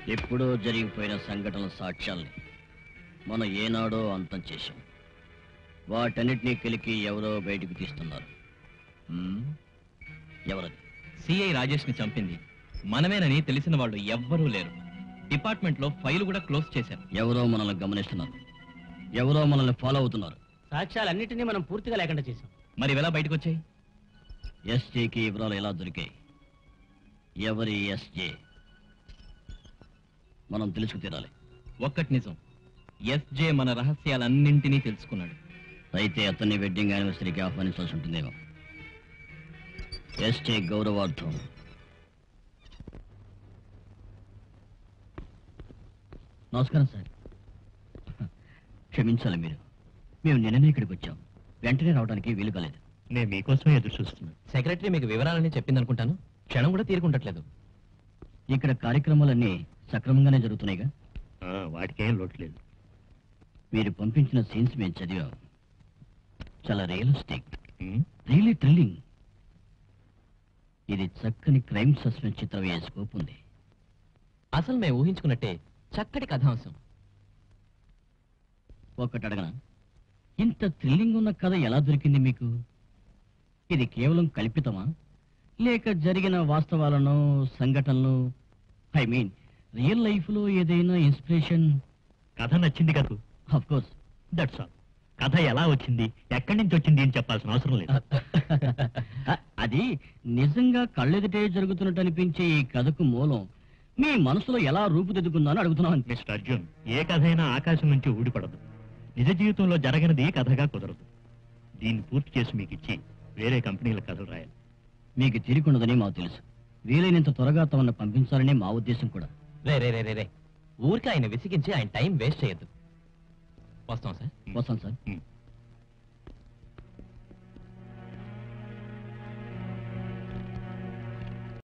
ఎప్పుడో జరిగిపోయిన సంఘటనల సాక్ష్యాల్ని మనం ఏనాడో అంతం చేశాం వాటన్నిటినీ కెలికి ఎవరో బయటకు తీస్తున్నారు హ్మ్? ఎవరది సిఐ రాజేష్ ని చంపింది మనమేనని తెలిసిన వాళ్ళు ఎవ్వరూ లేరు డిపార్ట్మెంట్ లో ఫైల్ కూడా క్లోజ్ చేశారు ఎవరో మనల్ని గమనిస్తున్నారు ఎవరో మనల్ని ఫాలో అవుతున్నారు సాక్ష్యాలన్నింటినీ మనం పూర్తిగా లేకుండా చేసాం మరి ఎలా బయటకు వచ్చాయి ఎస్జేకి వివరాలు ఎలా దొరికాయి ఎవరి ఎస్జే మనం తెలుసుకు తీరాలి ఒక్కటి నిజం ఎస్జే మన రహస్యాలన్నింటినీ తెలుసుకున్నాడు అయితే అతన్ని వెడ్డింగ్ యానివర్సరీకి ఆహ్వానించాల్సి ఉంటుందేమో ఎస్జే గౌరవార్థం నమస్కారం సార్ క్షమించాలి మీరు మేము నిన్ననే ఇక్కడికి వచ్చాం వెంటనే రావడానికి వీలు కాలేదు నేను మీకోసమే ఎదురు చూస్తున్నాను సెక్రటరీ మీకు వివరాలన్నీ చెప్పింది అనుకుంటాను క్షణం కూడా తీరుకుంటట్లేదు ఇక్కడ కార్యక్రమాలన్నీ సక్రమంగానే జరుగుతున్నాయిగా ఆ, వాటికేం లోటు లేదు మీరు పంపించిన సీన్స్ మేము చదివాం చాలా రియలిస్టిక్ ఉమ్, రియలీ థ్రిల్లింగ్ ఇది చక్కని క్రైమ్ సస్పెన్స్ చిత్రం అయ్యే స్కోప్ ఉంది అసలు మేము ఊహించుకున్నట్టే చక్కటి కథాంశం ఒక్కటి అడగన ఇంత థ్రిల్లింగ్ ఉన్న కథ ఎలా దొరికింది మీకు ఇది కేవలం కల్పితమా లేక జరిగిన వాస్తవాలను సంఘటనలు ఐ మీన్ రియల్ లైఫ్ లో ఏదైనా ఇన్స్పిరేషన్ కథ నచ్చింది కదూ ఆఫ్ కోర్స్ దట్స్ ఆల్ కథ ఎలా వచ్చింది ఎక్కడి నుంచి వచ్చింది అని చెప్పాల్సిన అవసరం లేదు అది నిజంగా కళ్ళెదుటే జరుగుతున్నట్టు అనిపించే ఈ కథకు మూలం మీ మనసులో ఎలా రూపుదిద్దుకుందని అడుగుతున్నాను అంతే మిస్టర్ అర్జున్ ఏ కథ అయినా ఆకాశం నుంచి ఊడిపడదు నిజ జీవితంలో జరగనిది కథగా కుదరదు దీన్ని పూర్తి చేసి మీకు ఇచ్చి వేరే కంపెనీల కథలు రాయాలి మీకు తిరిగుండదని మాకు తెలుసు వీలైనంత త్వరగా తమను పంపించాలని మా ఉద్దేశం కూడా రే రే రే రే రే ఊరికి ఆయన విసిగించి ఆయన టైం వేస్ట్ చేయొద్దు వస్తాం సార్ వస్తాం సార్ ఉమ్.